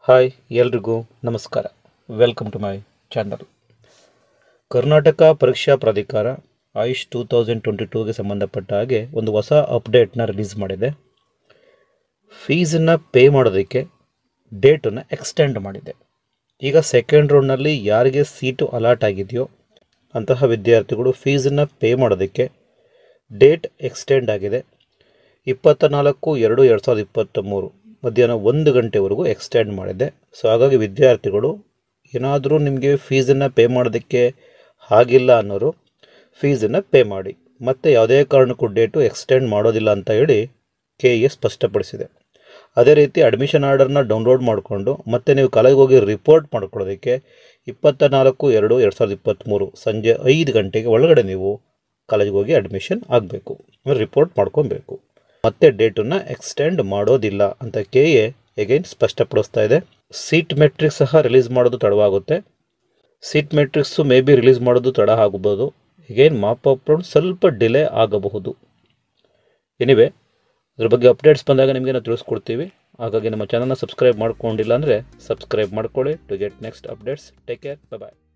hi ಎಲ್ರಿಗೂ ನಮಸ್ಕಾರ welcome to my channel Karnataka ಪರೀಕ್ಷಾ ಪ್ರಾಧಿಕಾರ ಆಯುಷ್ ಟೂ ತೌಸಂಡ್ ಟ್ವೆಂಟಿ ಟೂಗೆ ಸಂಬಂಧಪಟ್ಟ ಹಾಗೆ ಒಂದು ಹೊಸ ಅಪ್ಡೇಟ್ನ ರಿಲೀಸ್ ಮಾಡಿದೆ ಫೀಸನ್ನು ಪೇ ಮಾಡೋದಕ್ಕೆ ಡೇಟನ್ನು ಎಕ್ಸ್ಟೆಂಡ್ ಮಾಡಿದೆ ಈಗ ಸೆಕೆಂಡ್ ರೌಂಡ್ನಲ್ಲಿ ಯಾರಿಗೆ ಸೀಟು ಅಲಾಟ್ ಆಗಿದೆಯೋ ಅಂತಹ ವಿದ್ಯಾರ್ಥಿಗಳು ಫೀಸನ್ನು ಪೇ ಮಾಡೋದಕ್ಕೆ ಡೇಟ್ ಎಕ್ಸ್ಟೆಂಡ್ ಆಗಿದೆ ಇಪ್ಪತ್ತ ನಾಲ್ಕು ಎರಡು ಎರಡು ಸಾವಿರದ ಇಪ್ಪತ್ತ ಮೂರು ಮಧ್ಯಾಹ್ನ ಒಂದು ಗಂಟೆವರೆಗೂ ಎಕ್ಸ್ಟೆಂಡ್ ಮಾಡಿದೆ ಸೊ ಹಾಗಾಗಿ ವಿದ್ಯಾರ್ಥಿಗಳು ಏನಾದರೂ ನಿಮಗೆ ಫೀಸನ್ನು ಪೇ ಮಾಡೋದಕ್ಕೆ ಆಗಿಲ್ಲ ಅನ್ನೋರು ಫೀಸನ್ನು ಪೇ ಮಾಡಿ ಮತ್ತು ಯಾವುದೇ ಕಾರಣಕ್ಕೂ ಡೇಟು ಎಕ್ಸ್ಟೆಂಡ್ ಮಾಡೋದಿಲ್ಲ ಅಂತ ಹೇಳಿ ಕೆ ಎ ಸ್ಪಷ್ಟಪಡಿಸಿದೆ ಅದೇ ರೀತಿ ಅಡ್ಮಿಷನ್ ಆರ್ಡರ್ನ ಡೌನ್ಲೋಡ್ ಮಾಡಿಕೊಂಡು ಮತ್ತೆ ನೀವು ಕಾಲೇಜಿಗೆ ಹೋಗಿ ರಿಪೋರ್ಟ್ ಮಾಡ್ಕೊಳ್ಳೋದಕ್ಕೆ ಇಪ್ಪತ್ತ ನಾಲ್ಕು ಎರಡು ಎರಡು ಸಾವಿರದ ಇಪ್ಪತ್ತ್ಮೂರು ಸಂಜೆ ಐದು ಗಂಟೆಗೆ ಒಳಗಡೆ ನೀವು ಕಾಲೇಜಿಗೆ ಹೋಗಿ ಅಡ್ಮಿಷನ್ ಆಗಬೇಕು ರಿಪೋರ್ಟ್ ಮಾಡ್ಕೊಬೇಕು ಮತ್ತೆ ಡೇಟನ್ನು ಎಕ್ಸ್ಟೆಂಡ್ ಮಾಡೋದಿಲ್ಲ ಅಂತ ಕೆ ಎ ಎಗೈನ್ ಸ್ಪಷ್ಟಪಡಿಸ್ತಾ ಇದೆ ಸೀಟ್ ಮೆಟ್ರಿಕ್ಸ್ ಸಹ ರಿಲೀಸ್ ಮಾಡೋದು ತಡವಾಗುತ್ತೆ ಸೀಟ್ ಮೆಟ್ರಿಕ್ಸು ಮೇ ಬಿ ರಿಲೀಸ್ ಮಾಡೋದು ತಡ ಆಗಬಹುದು ಎಗೈನ್ ಮಾಪ್ ಅಪ್ ಸ್ವಲ್ಪ ಡಿಲೇ ಆಗಬಹುದು ಎನಿವೆ ಅದ್ರ ಬಗ್ಗೆ ಅಪ್ಡೇಟ್ಸ್ ಬಂದಾಗ ನಿಮಗೆ ನಾವು ತಿಳಿಸ್ಕೊಡ್ತೀವಿ ಹಾಗಾಗಿ ನಮ್ಮ ಚಾನಲ್ನ ಸಬ್ಸ್ಕ್ರೈಬ್ ಮಾಡ್ಕೊಂಡಿಲ್ಲ ಅಂದರೆ ಸಬ್ಸ್ಕ್ರೈಬ್ ಮಾಡ್ಕೊಳ್ಳಿ to get next updates take care bye